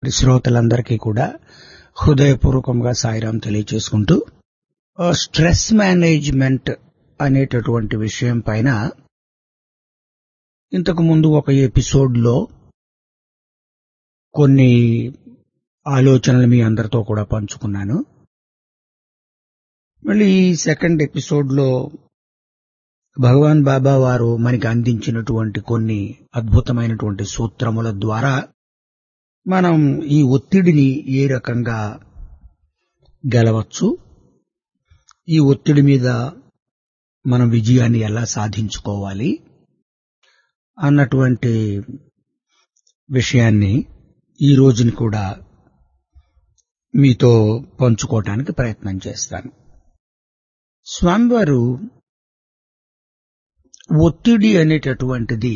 శ్రోతలందరికీ కూడా హృదయపూర్వకంగా సాయిరాం తెలియచేసుకుంటూ స్ట్రెస్ మేనేజ్మెంట్ అనేటటువంటి విషయం పైన ఇంతకు ముందు ఒక ఎపిసోడ్లో కొన్ని ఆలోచనలు మీ అందరితో కూడా పంచుకున్నాను మళ్ళీ ఈ సెకండ్ ఎపిసోడ్లో భగవాన్ బాబా వారు మనకి అందించినటువంటి కొన్ని అద్భుతమైనటువంటి సూత్రముల ద్వారా మనం ఈ ఒత్తిడిని ఏ రకంగా గెలవచ్చు ఈ ఒత్తిడి మీద మనం విజయాన్ని ఎలా సాధించుకోవాలి అన్నటువంటి విషయాన్ని ఈ రోజుని కూడా మీతో పంచుకోవటానికి ప్రయత్నం చేస్తాను స్వామివారు ఒత్తిడి అనేటటువంటిది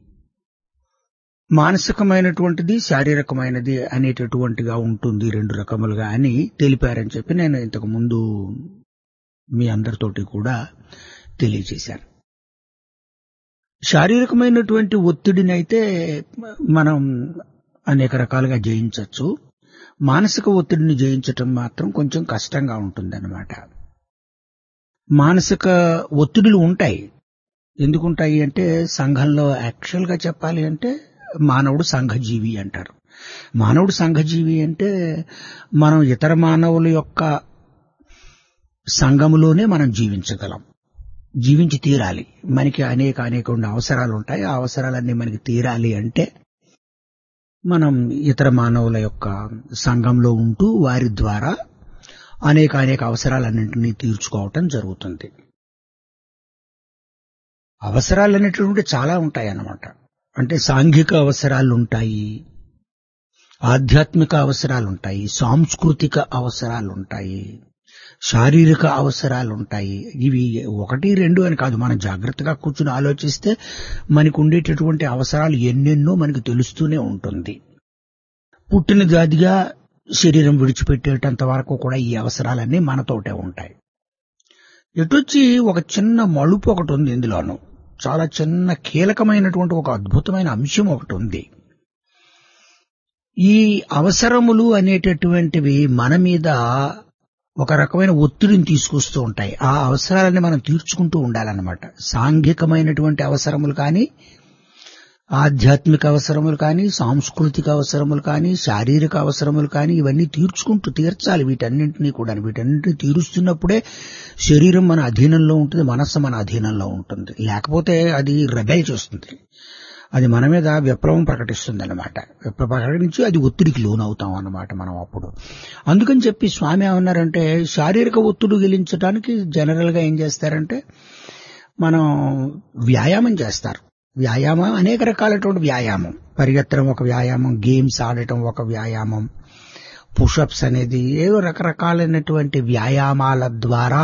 మానసికమైనటువంటిది శారీరకమైనది అనేటటువంటిగా ఉంటుంది రెండు రకములుగా అని తెలిపారని చెప్పి నేను ఇంతకు ముందు మీ అందరితోటి కూడా తెలియజేశాను శారీరకమైనటువంటి ఒత్తిడిని అయితే మనం అనేక రకాలుగా జయించవచ్చు మానసిక ఒత్తిడిని జయించటం మాత్రం కొంచెం కష్టంగా ఉంటుందన్నమాట మానసిక ఒత్తిడులు ఉంటాయి ఎందుకుంటాయి అంటే సంఘంలో యాక్చువల్ గా చెప్పాలి అంటే మానవుడు సంఘజీవి అంటారు మానవుడు సంఘజీవి అంటే మనం ఇతర మానవుల యొక్క సంఘములోనే మనం జీవించగలం జీవించి తీరాలి మనకి అనేక అనేక అవసరాలు ఉంటాయి ఆ అవసరాలన్నీ మనకి తీరాలి అంటే మనం ఇతర మానవుల యొక్క సంఘంలో ఉంటూ వారి ద్వారా అనేక అనేక అవసరాలన్నింటినీ తీర్చుకోవటం జరుగుతుంది అవసరాలు అనేటువంటి చాలా ఉంటాయి అన్నమాట అంటే సాంఘిక అవసరాలు ఉంటాయి ఆధ్యాత్మిక అవసరాలు ఉంటాయి సాంస్కృతిక అవసరాలు ఉంటాయి శారీరక అవసరాలు ఉంటాయి ఇవి ఒకటి రెండు అని కాదు మనం జాగ్రత్తగా కూర్చుని ఆలోచిస్తే మనకు ఉండేటటువంటి అవసరాలు ఎన్నెన్నో మనకు తెలుస్తూనే ఉంటుంది పుట్టిన జాతిగా శరీరం విడిచిపెట్టేటంత వరకు కూడా ఈ అవసరాలన్నీ మనతోటే ఉంటాయి ఎటొచ్చి ఒక చిన్న మలుపు ఒకటి ఉంది ఇందులోను చాలా చిన్న కీలకమైనటువంటి ఒక అద్భుతమైన అంశం ఒకటి ఉంది ఈ అవసరములు అనేటటువంటివి మన మీద ఒక రకమైన ఒత్తిడిని తీసుకొస్తూ ఉంటాయి ఆ అవసరాలని మనం తీర్చుకుంటూ ఉండాలన్నమాట సాంఘికమైనటువంటి అవసరములు కానీ ఆధ్యాత్మిక అవసరములు కానీ సాంస్కృతిక అవసరములు కానీ శారీరక అవసరములు కానీ ఇవన్నీ తీర్చుకుంటూ తీర్చాలి వీటన్నింటినీ కూడా వీటన్నింటినీ తీరుస్తున్నప్పుడే శరీరం మన అధీనంలో ఉంటుంది మనస్సు మన అధీనంలో ఉంటుంది లేకపోతే అది రెబెల్ చేస్తుంది అది మన మీద విప్లవం ప్రకటిస్తుంది అనమాట విప్లవం ప్రకటించి అది ఒత్తిడికి లోనవుతాం అన్నమాట మనం అప్పుడు అందుకని చెప్పి స్వామి ఏమన్నారంటే శారీరక ఒత్తిడి గెలించడానికి జనరల్ గా ఏం చేస్తారంటే మనం వ్యాయామం చేస్తారు వ్యాయామం అనేక రకాలైనటువంటి వ్యాయామం పరిగెత్తడం ఒక వ్యాయామం గేమ్స్ ఆడటం ఒక వ్యాయామం పుషప్స్ అనేది ఏవో రకరకాలైనటువంటి వ్యాయామాల ద్వారా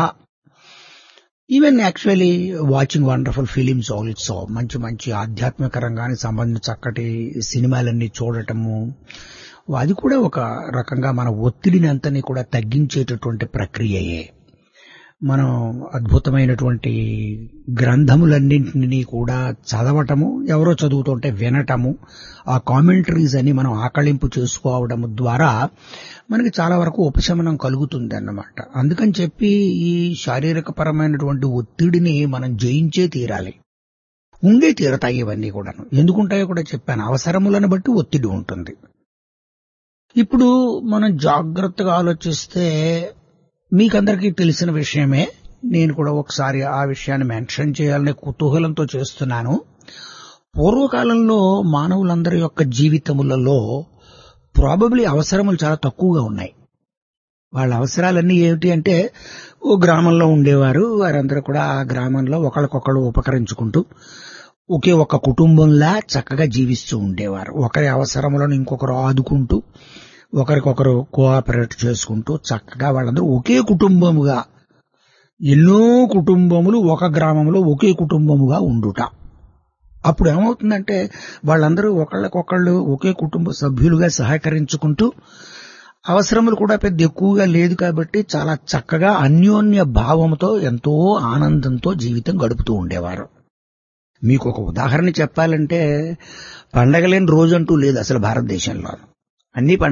even actually watching wonderful films also మంచి మంచి ఆధ్యాత్మిక రంగానికి సంబంధించిన చక్కటి సినిమాలన్నీ చూడటము అది కూడా ఒక రకంగా మన ఒత్తిడిని అంతని కూడా తగ్గించేటటువంటి ప్రక్రియయే మనం అద్భుతమైనటువంటి గ్రంథములన్నింటినీ కూడా చదవటము ఎవరో చదువుతుంటే వినటము ఆ కామెంటరీస్ అని మనం ఆకళింపు చేసుకోవడం ద్వారా మనకి చాలా వరకు ఉపశమనం కలుగుతుంది అన్నమాట అందుకని చెప్పి ఈ శారీరక పరమైనటువంటి ఒత్తిడిని మనం జయించే తీరాలి ఉండే తీరతాయి ఇవన్నీ కూడాను ఎందుకుంటాయో కూడా చెప్పాను అవసరములను బట్టి ఒత్తిడి ఉంటుంది ఇప్పుడు మనం జాగ్రత్తగా ఆలోచిస్తే మీకందరికీ తెలిసిన విషయమే నేను కూడా ఒకసారి ఆ విషయాన్ని మెన్షన్ చేయాలనే కుతూహలంతో చేస్తున్నాను పూర్వకాలంలో మానవులందరి యొక్క జీవితములలో ప్రాబబ్లీ అవసరములు చాలా తక్కువగా ఉన్నాయి వాళ్ళ అవసరాలన్నీ ఏమిటి అంటే ఓ గ్రామంలో ఉండేవారు వారందరూ కూడా ఆ గ్రామంలో ఒకరికొకరు ఉపకరించుకుంటూ ఒకే ఒక కుటుంబంలా చక్కగా జీవిస్తూ ఉండేవారు ఒకరి అవసరములను ఇంకొకరు ఆదుకుంటూ ఒకరికొకరు కోఆపరేట్ చేసుకుంటూ చక్కగా వాళ్ళందరూ ఒకే కుటుంబముగా ఎన్నో కుటుంబములు ఒక గ్రామంలో ఒకే కుటుంబముగా ఉండుట అప్పుడు ఏమవుతుందంటే వాళ్ళందరూ ఒకళ్ళకొకళ్ళు ఒకే కుటుంబ సభ్యులుగా సహకరించుకుంటూ అవసరములు కూడా పెద్ద ఎక్కువగా లేదు కాబట్టి చాలా చక్కగా అన్యోన్య భావంతో ఎంతో ఆనందంతో జీవితం గడుపుతూ ఉండేవారు మీకు ఒక ఉదాహరణ చెప్పాలంటే పండగ లేని రోజంటూ లేదు అసలు భారతదేశంలో అన్ని